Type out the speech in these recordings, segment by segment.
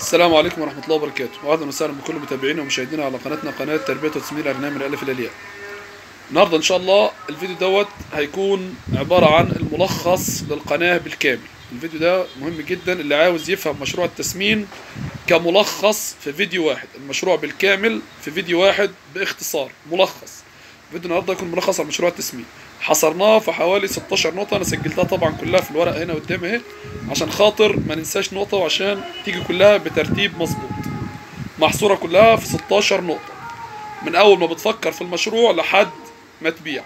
السلام عليكم ورحمة الله وبركاته وأهلا وسهلا بكل متابعينا ومشاهدينا على قناتنا قناة تربية وتسمير أغنام من الألف إلى الياء النهاردة إن شاء الله الفيديو دوت هيكون عبارة عن الملخص للقناة بالكامل الفيديو ده مهم جدا اللي عاوز يفهم مشروع التسمين كملخص في فيديو واحد المشروع بالكامل في فيديو واحد باختصار ملخص الفيديو النهارده يكون ملخص عن مشروع التسمين حصرناه في حوالي 16 نقطة أنا سجلتها طبعا كلها في الورق هنا قدامي اهي عشان خاطر ما ننساش نقطة وعشان تيجي كلها بترتيب مظبوط محصورة كلها في 16 نقطة من أول ما بتفكر في المشروع لحد ما تبيع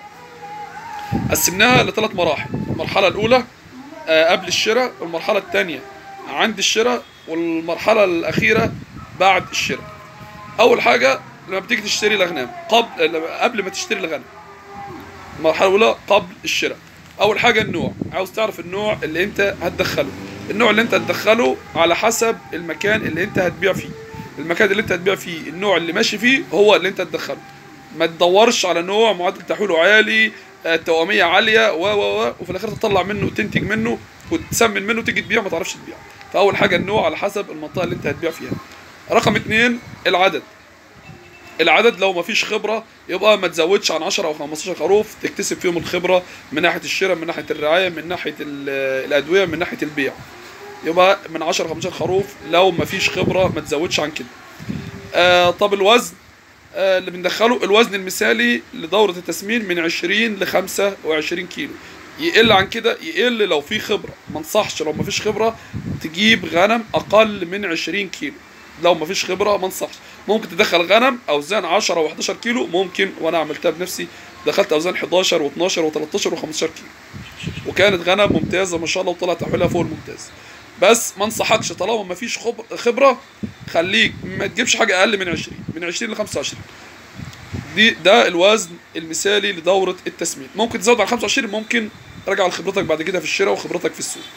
قسمناها لثلاث مراحل المرحلة الأولى آه، قبل الشراء والمرحلة الثانية عند الشراء والمرحلة الأخيرة بعد الشراء أول حاجة لما بتيجي تشتري الأغنام قبل قبل ما تشتري الغنم المرحلة الأولى قبل الشراء أول حاجة النوع عاوز تعرف النوع اللي أنت هتدخله النوع اللي أنت هتدخله على حسب المكان اللي أنت هتبيع فيه المكان اللي أنت هتبيع فيه النوع اللي ماشي فيه هو اللي أنت هتدخله ما تدورش على نوع معدل تحويله عالي آه، توامية عالية و و و وفي الآخر تطلع منه وتنتج منه وتسمن منه تيجي تبيع ما تعرفش تبيع فأول حاجة النوع على حسب المنطقة اللي أنت هتبيع فيها رقم اتنين العدد العدد لو ما فيش خبره يبقى ما تزودش عن 10 او 15 خروف تكتسب فيهم الخبره من ناحيه الشراء من ناحيه الرعايه من ناحيه ال- الادويه من ناحيه البيع يبقى من 10 15 خروف لو ما فيش خبره ما تزودش عن كده آه طب الوزن آه اللي بندخله الوزن المثالي لدوره التسمين من 20 ل 25 كيلو يقل عن كده يقل لو في خبره ما انصحش لو ما فيش خبره تجيب غنم اقل من 20 كيلو لو ما فيش خبره ما انصحش ممكن تدخل غنم اوزان 10 و11 كيلو ممكن وانا عملتها بنفسي دخلت اوزان 11 و12 و13 و15 كيلو وكانت غنم ممتازه ما شاء الله وطلع تحويلها فوق الممتاز بس ما انصحكش طالما ما فيش خب- خبره خليك ما تجيبش حاجه اقل من 20 من 20 ل 25 دي ده الوزن المثالي لدوره التسمين ممكن تزود على 25 ممكن راجع لخبرتك بعد كده في الشراء وخبرتك في السوق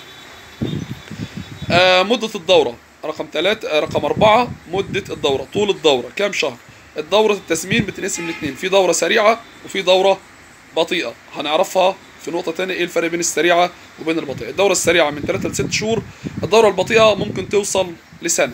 آه مدة الدورة رقم ثلاثة رقم أربعة مدة الدورة طول الدورة كام شهر الدورة التسمين بتنقسم لاتنين في دورة سريعة وفي دورة بطيئة هنعرفها في نقطة تانية ايه الفرق بين السريعة وبين البطيئة الدورة السريعة من 3 ل 6 شهور الدورة البطيئة ممكن توصل لسنة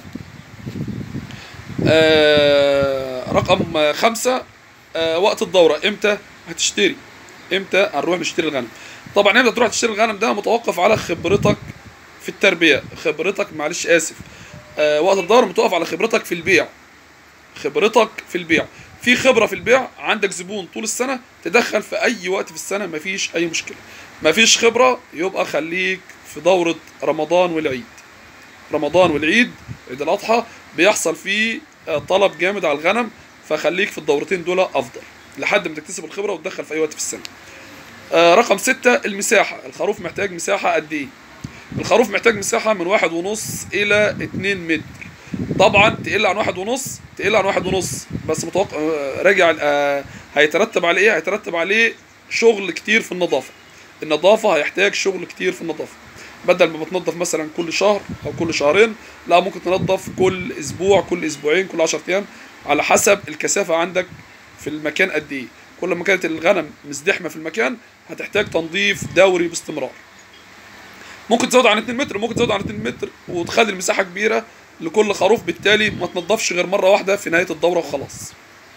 آه رقم خمسة آه وقت الدورة امتى هتشتري امتى هنروح نشتري الغنم طبعا امتى تروح تشتري الغنم ده متوقف على خبرتك في التربيه خبرتك معلش اسف آه وقت الدورة متوقف على خبرتك في البيع خبرتك في البيع في خبره في البيع عندك زبون طول السنه تدخل في اي وقت في السنه مفيش اي مشكله مفيش خبره يبقى خليك في دوره رمضان والعيد رمضان والعيد عيد الاضحى بيحصل فيه آه، طلب جامد على الغنم فخليك في الدورتين دول افضل لحد ما تكتسب الخبره وتدخل في اي وقت في السنه آه، رقم ستة المساحة الخروف محتاج مساحة قد ايه الخروف محتاج مساحة من واحد ونص إلى اتنين متر طبعا تقل عن واحد ونص تقل عن واحد ونص بس متوقع آه، راجع آه، هيترتب عليه ايه هيترتب عليه شغل كتير في النظافة النظافة هيحتاج شغل كتير في النظافة بدل ما بتنظف مثلا كل شهر او كل شهرين لا ممكن تنظف كل اسبوع كل اسبوعين كل 10 ايام على حسب الكثافة عندك في المكان قد ايه كل ما كانت الغنم مزدحمة في المكان هتحتاج تنظيف دوري باستمرار ممكن تزود عن 2 متر ممكن تزود عن 2 متر وتخلي المساحة كبيرة لكل خروف بالتالي ما تنضفش غير مرة واحدة في نهاية الدورة وخلاص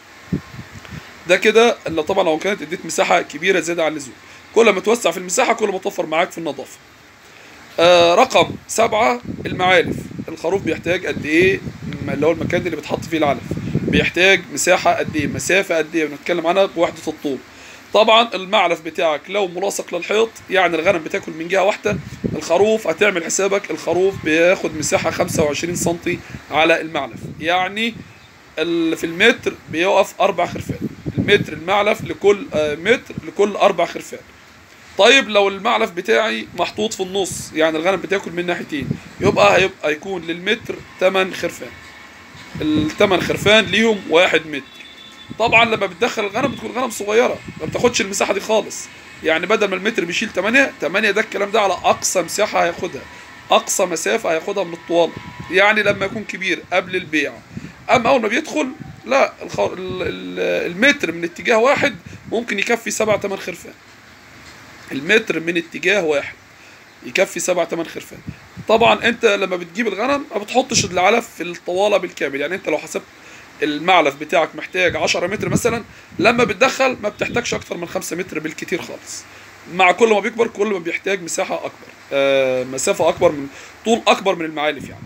ده كده اللي طبعا لو كانت اديت مساحة كبيرة زيادة عن اللزوم كل ما توسع في المساحة كل ما توفر معاك في النظافة آه رقم سبعة المعالف الخروف بيحتاج قد ايه م- اللي هو المكان اللي بتحط فيه العلف بيحتاج مساحة قد ايه مسافة قد ايه بنتكلم عنها بوحدة الطول طبعا المعلف بتاعك لو ملاصق للحيط يعني الغنم بتاكل من جهة واحدة الخروف هتعمل حسابك الخروف بياخد مساحة 25 سنتي على المعلف يعني ال- في المتر بيقف أربع خرفان المتر المعلف لكل آه، متر لكل أربع خرفان طيب لو المعلف بتاعي محطوط في النص يعني الغنم بتاكل من ناحيتين يبقى هيبقى يكون للمتر 8 خرفان الثمان خرفان ليهم واحد متر طبعا لما بتدخل الغنم بتكون غنم صغيره ما بتاخدش المساحه دي خالص يعني بدل ما المتر بيشيل 8 8 ده الكلام ده على اقصى مساحه هياخدها اقصى مسافه هياخدها من الطوال يعني لما يكون كبير قبل البيع اما اول ما بيدخل لا الخ... ال- ال- المتر من اتجاه واحد ممكن يكفي سبع ثمان خرفان المتر من اتجاه واحد يكفي سبع ثمان خرفان طبعا انت لما بتجيب الغنم ما بتحطش العلف في الطواله بالكامل يعني انت لو حسبت المعلف بتاعك محتاج 10 متر مثلا لما بتدخل ما بتحتاجش اكتر من 5 متر بالكتير خالص مع كل ما بيكبر كل ما بيحتاج مساحه اكبر آه مسافه اكبر من طول اكبر من المعالف يعني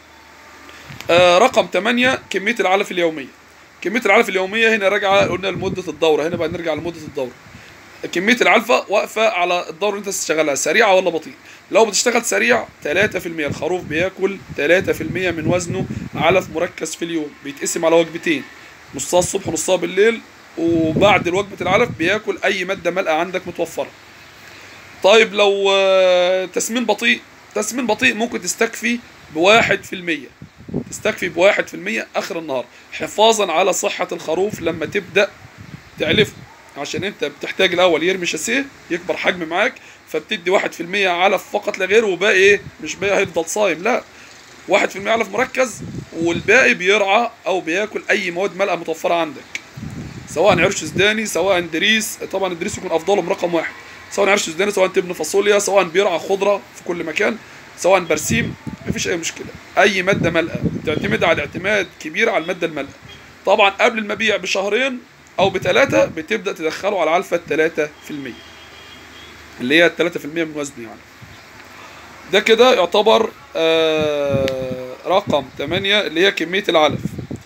آه رقم 8 كميه العلف اليوميه كميه العلف اليوميه هنا راجعه قلنا لمده الدوره هنا بقى نرجع لمده الدوره كميه العلفه واقفه على الدوره اللي انت تشتغلها سريعه ولا بطيء لو بتشتغل سريع 3% الخروف بياكل 3% من وزنه علف مركز في اليوم بيتقسم على وجبتين نصها الصبح ونصها بالليل وبعد وجبه العلف بياكل اي ماده مالئه عندك متوفره طيب لو آه، تسمين بطيء تسمين بطيء ممكن تستكفي بواحد في المية تستكفي بواحد في المية آخر النهار حفاظا على صحة الخروف لما تبدأ تعلفه عشان انت بتحتاج الاول يرمي شاسيه يكبر حجم معاك فبتدي واحد في المية علف فقط لا غير وباقي ايه مش باقي هيفضل صايم لا واحد في المية علف مركز والباقي بيرعى او بياكل اي مواد مالئة متوفرة عندك سواء عرش سوداني سواء دريس طبعا الدريس يكون افضلهم رقم واحد سواء عرش سوداني سواء تبن فاصوليا سواء بيرعى خضره في كل مكان سواء برسيم مفيش اي مشكله اي ماده مالئه تعتمد على اعتماد كبير على الماده المالئه طبعا قبل المبيع بشهرين او بثلاثه بتبدا تدخله على العلفه 3% اللي هي 3% من وزنه يعني ده كده يعتبر آه رقم 8 اللي هي كميه العلف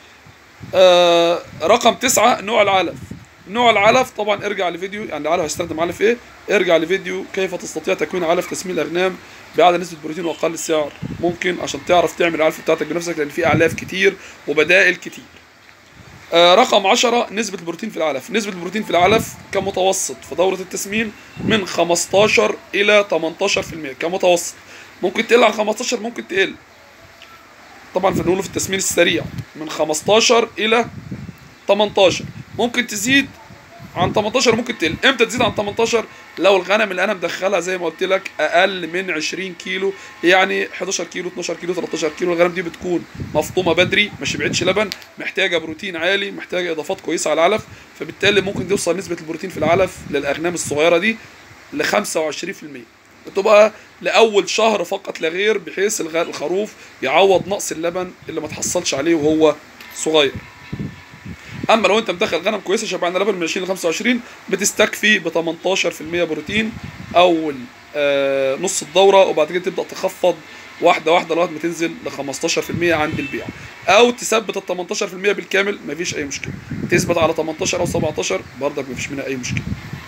آه رقم تسعة نوع العلف نوع العلف طبعا ارجع لفيديو يعني العلف هيستخدم علف ايه ارجع لفيديو كيف تستطيع تكوين علف تسمين الاغنام باعلى نسبه بروتين واقل السعر ممكن عشان تعرف تعمل العلف بتاعتك بنفسك لان في اعلاف كتير وبدائل كتير آه رقم 10 نسبة البروتين في العلف نسبة البروتين في العلف كمتوسط في دورة التسمين من 15 إلى 18% كمتوسط ممكن تقل عن 15 ممكن تقل طبعا في نقوله في التسمين السريع من 15 إلى 18 ممكن تزيد عن 18 ممكن تقل امتى تزيد عن 18 لو الغنم اللي انا مدخلها زي ما قلت لك اقل من 20 كيلو يعني 11 كيلو 12 كيلو 13 كيلو الغنم دي بتكون مفطومه بدري ما شبعتش لبن محتاجه بروتين عالي محتاجه اضافات كويسه على العلف فبالتالي ممكن توصل نسبه البروتين في العلف للاغنام الصغيره دي ل 25% بتبقى لاول شهر فقط لا غير بحيث الغ- الخروف يعوض نقص اللبن اللي ما تحصلش عليه وهو صغير اما لو انت مدخل غنم كويسه شبعانه لبن من 20 ل 25 بتستكفي ب 18% بروتين اول آه نص الدوره وبعد كده تبدا تخفض واحده واحده لغايه ما تنزل ل 15% عند البيع او تثبت ال 18% بالكامل مفيش اي مشكله تثبت على 18 او 17 برضك مفيش منها اي مشكله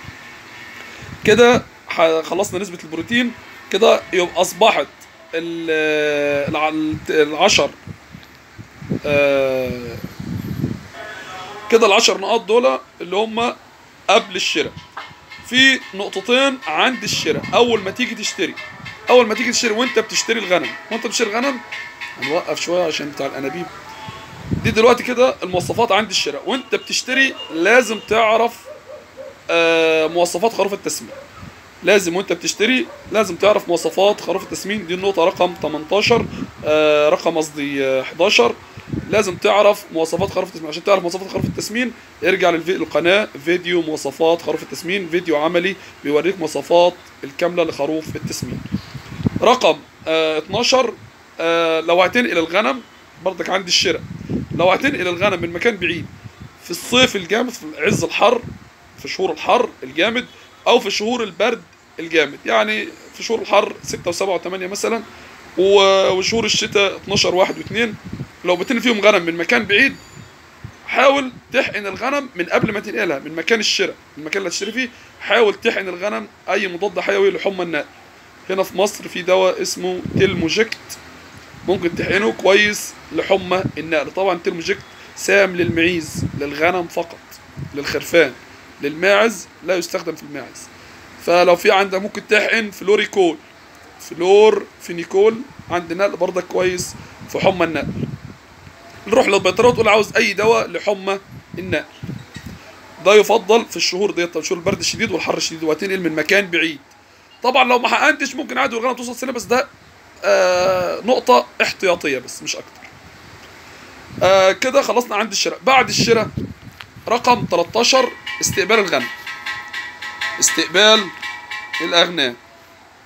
كده ح- خلصنا نسبه البروتين كده يبقى اصبحت ال- الع- العشر آه كده العشر نقاط دول اللي هم قبل الشراء في نقطتين عند الشراء اول ما تيجي تشتري اول ما تيجي تشتري وانت بتشتري الغنم وانت بتشتري الغنم هنوقف شويه عشان بتاع الانابيب دي دلوقتي كده المواصفات عند الشراء وانت بتشتري لازم تعرف آه مواصفات خروف التسمين لازم وانت بتشتري لازم تعرف مواصفات خروف التسمين دي النقطة رقم 18 آه رقم قصدي آه 11 لازم تعرف مواصفات خروف التسمين عشان تعرف مواصفات خروف التسمين ارجع للقناة فيديو مواصفات خروف التسمين فيديو عملي بيوريك مواصفات الكاملة لخروف التسمين رقم آه 12 آه لو هتنقل الغنم برضك عند الشراء لو هتنقل الغنم من مكان بعيد في الصيف الجامد في عز الحر في شهور الحر الجامد او في شهور البرد الجامد يعني في شهور الحر 6 و7 و8 مثلا و- وشهور الشتاء 12 و1 و2 لو بتنقل فيهم غنم من مكان بعيد حاول تحقن الغنم من قبل ما تنقلها من مكان الشراء المكان اللي هتشتري فيه حاول تحقن الغنم اي مضاد حيوي لحمى النقل هنا في مصر في دواء اسمه تلموجكت ممكن تحقنه كويس لحمى النقل طبعا تلموجكت سام للمعيز للغنم فقط للخرفان للماعز لا يستخدم في الماعز فلو في عندك ممكن تحقن فلوريكول فلور فينيكول عند النقل برضك كويس في حمى النقل نروح للبيطريه وتقول عاوز اي دواء لحمى النقل ده يفضل في الشهور ديت شهور البرد الشديد والحر الشديد وهتنقل من مكان بعيد طبعا لو ما حقنتش ممكن عادي والغنم توصل سنه بس ده آه نقطه احتياطيه بس مش اكتر آه كده خلصنا عند الشراء بعد الشراء رقم 13 استقبال الغنم استقبال الاغنام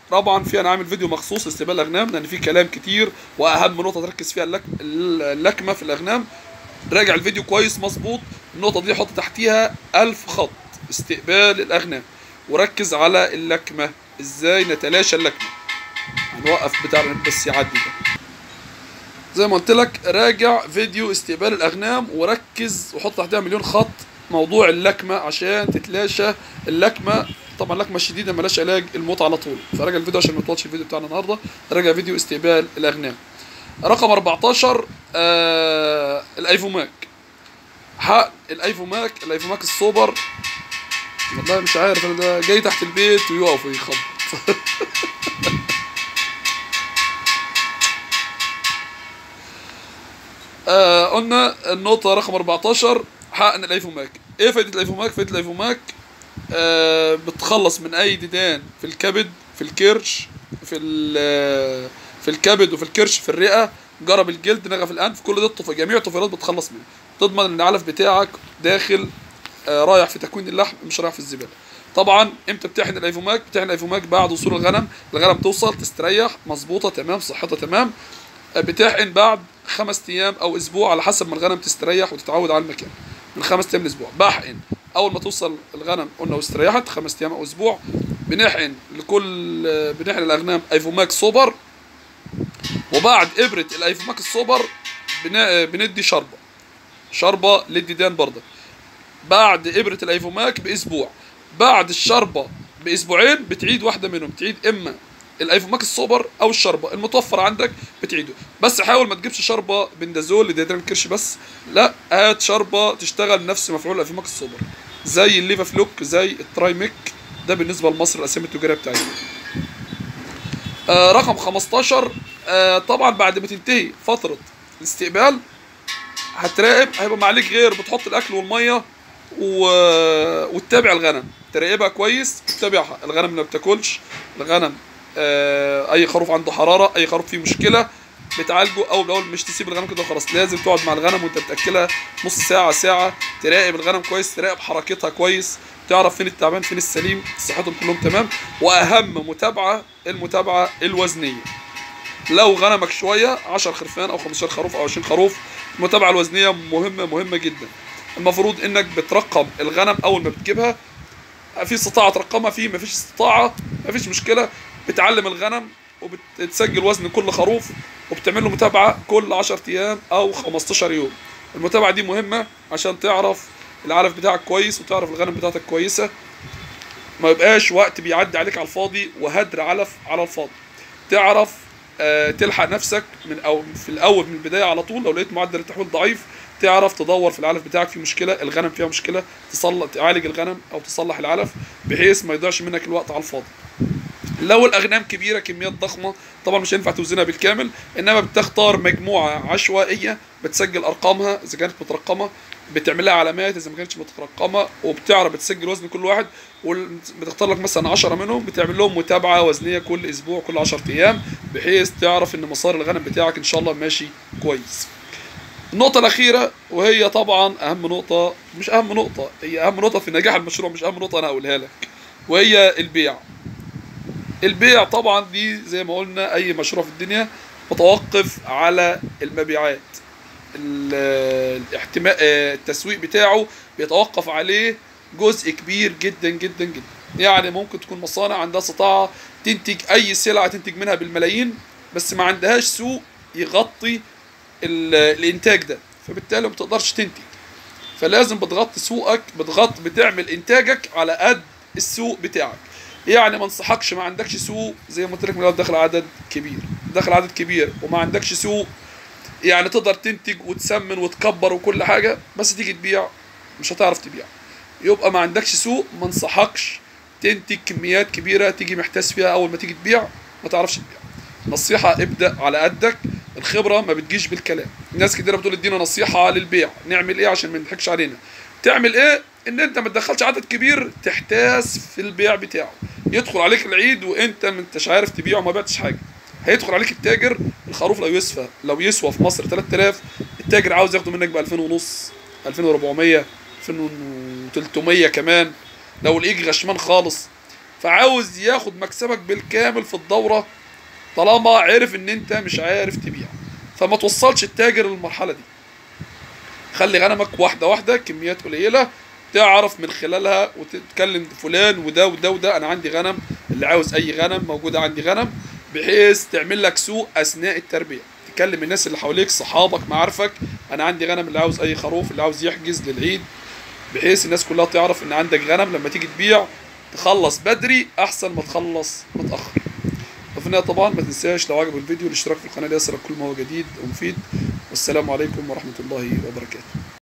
طبعا في انا عامل فيديو مخصوص لاستقبال الاغنام لان في كلام كتير واهم نقطه تركز فيها اللك... اللكمه في الاغنام راجع الفيديو كويس مظبوط النقطه دي حط تحتيها ألف خط استقبال الاغنام وركز على اللكمه ازاي نتلاشى اللكمه هنوقف بتاع بس يعدي ده زي ما قلت لك راجع فيديو استقبال الاغنام وركز وحط تحتها مليون خط موضوع اللكمه عشان تتلاشى اللكمه طبعا اللكمه الشديده ملاش علاج الموت على طول فراجع الفيديو عشان ما يطولش الفيديو بتاعنا النهارده راجع فيديو استقبال الاغنام رقم 14 آه الايفوماك حق الايفوماك الايفوماك السوبر والله مش عارف انا ده جاي تحت البيت ويقف ويخبط آه قلنا النقطة رقم 14 حقن الايفوماك ايه فايدة الايفوماك؟ فايدة الايفوماك آه بتخلص من اي ديدان في الكبد في الكرش في ال- في الكبد وفي الكرش في الرئة جرب الجلد نغف الانف كل ده الطف... جميع الطفيلات بتخلص منه تضمن ان العلف بتاعك داخل آه رايح في تكوين اللحم مش رايح في الزبالة طبعا امتى بتحقن الايفوماك بتحقن الايفوماك بعد وصول الغنم الغنم توصل تستريح مظبوطه تمام صحتها تمام آه، بتحقن بعد خمس ايام او اسبوع على حسب ما الغنم تستريح وتتعود على المكان من خمس ايام لاسبوع بحقن اول ما توصل الغنم قلنا واستريحت خمس ايام او اسبوع بنحقن لكل آه، بنحقن الاغنام ايفوماك سوبر وبعد ابره الايفوماك السوبر بن- بندي شربه شربه للديدان برضه بعد ابره الايفوماك باسبوع بعد الشربه باسبوعين بتعيد واحده منهم تعيد اما الايفوماك السوبر او الشربه المتوفر عندك بتعيده بس حاول ما تجيبش شربه بندازول لديدان الكرش بس لا هات شربه تشتغل نفس مفعول الايفوماك السوبر زي الليفا فلوك زي الترايميك ده بالنسبه لمصر الاسامي التجاريه بتاعتنا آه رقم 15 آه طبعا بعد ما تنتهي فتره الاستقبال هتراقب هيبقى ما عليك غير بتحط الاكل والميه و... وتتابع الغنم تراقبها كويس تتابعها الغنم ما بتاكلش الغنم آه اي خروف عنده حراره اي خروف فيه مشكله بتعالجه اول باول مش تسيب الغنم كده خلاص لازم تقعد مع الغنم وانت بتاكلها نص ساعه ساعه تراقب الغنم كويس تراقب حركتها كويس تعرف فين التعبان فين السليم صحتهم كلهم تمام واهم متابعه المتابعه الوزنيه لو غنمك شويه 10 خرفان او 15 خروف او 20 خروف المتابعه الوزنيه مهمه مهمه جدا المفروض انك بترقم الغنم اول ما بتجيبها في استطاعه ترقمها فيه مفيش استطاعه مفيش مشكله بتعلم الغنم وبتسجل وزن كل خروف وبتعمل له متابعه كل 10 ايام او 15 يوم المتابعه دي مهمه عشان تعرف العلف بتاعك كويس وتعرف الغنم بتاعتك كويسه ما يبقاش وقت بيعدي عليك على الفاضي وهدر علف على الفاضي تعرف آه، تلحق نفسك من او في الاول من البدايه على طول لو لقيت معدل التحويل ضعيف تعرف تدور في العلف بتاعك في مشكله الغنم فيها مشكله تصلح تعالج الغنم او تصلح العلف بحيث ما يضيعش منك الوقت على الفاضي لو الاغنام كبيره كميات ضخمه طبعا مش هينفع توزنها بالكامل انما بتختار مجموعه عشوائيه بتسجل ارقامها اذا كانت مترقمه بتعمل لها علامات اذا ما كانتش مترقمه وبتعرف بتسجل وزن كل واحد وبتختار لك مثلا 10 منهم بتعمل لهم متابعه وزنيه كل اسبوع كل 10 ايام بحيث تعرف ان مسار الغنم بتاعك ان شاء الله ماشي كويس النقطة الأخيرة وهي طبعا أهم نقطة مش أهم نقطة هي أهم نقطة في نجاح المشروع مش أهم نقطة أنا أقولها لك وهي البيع البيع طبعا دي زي ما قلنا أي مشروع في الدنيا متوقف على المبيعات ال- الاحتمال آه، التسويق بتاعه بيتوقف عليه جزء كبير جدا جدا جدا يعني ممكن تكون مصانع عندها استطاعة تنتج أي سلعة تنتج منها بالملايين بس ما عندهاش سوق يغطي ال- الإنتاج ده فبالتالي ما بتقدرش تنتج فلازم بتغطي سوقك بتغطي بتعمل إنتاجك على قد السوق بتاعك يعني ما انصحكش ما عندكش سوق زي ما قلت لك من الأول داخل عدد كبير داخل عدد كبير وما عندكش سوق يعني تقدر تنتج وتسمن وتكبر وكل حاجة بس تيجي تبيع مش هتعرف تبيع يبقى ما عندكش سوق ما انصحكش تنتج كميات كبيرة تيجي محتاس فيها أول ما تيجي تبيع ما تعرفش تبيع نصيحة ابدأ على قدك الخبرة ما بتجيش بالكلام ناس كتيرة بتقول ادينا نصيحة للبيع نعمل ايه عشان ما نضحكش علينا تعمل ايه ان انت ما تدخلش عدد كبير تحتاس في البيع بتاعه يدخل عليك العيد وانت ما انتش عارف تبيع وما بعتش حاجة هيدخل عليك التاجر الخروف لو يسوى لو يسوى في مصر 3000 التاجر عاوز ياخده منك ب 2000 ونص 2400 2300 كمان لو الايج غشمان خالص فعاوز ياخد مكسبك بالكامل في الدورة طالما عرف ان انت مش عارف تبيع فما توصلش التاجر للمرحلة دي خلي غنمك واحدة واحدة كميات قليلة تعرف من خلالها وتتكلم فلان وده وده وده انا عندي غنم اللي عاوز اي غنم موجودة عندي غنم بحيث تعمل لك سوق اثناء التربية تكلم الناس اللي حواليك صحابك معارفك انا عندي غنم اللي عاوز اي خروف اللي عاوز يحجز للعيد بحيث الناس كلها تعرف ان عندك غنم لما تيجي تبيع تخلص بدري احسن ما تخلص متاخر وفي النهايه طبعا ما تنساش لو عجب الفيديو الاشتراك في القناه ليصلك كل ما هو جديد ومفيد والسلام عليكم ورحمه الله وبركاته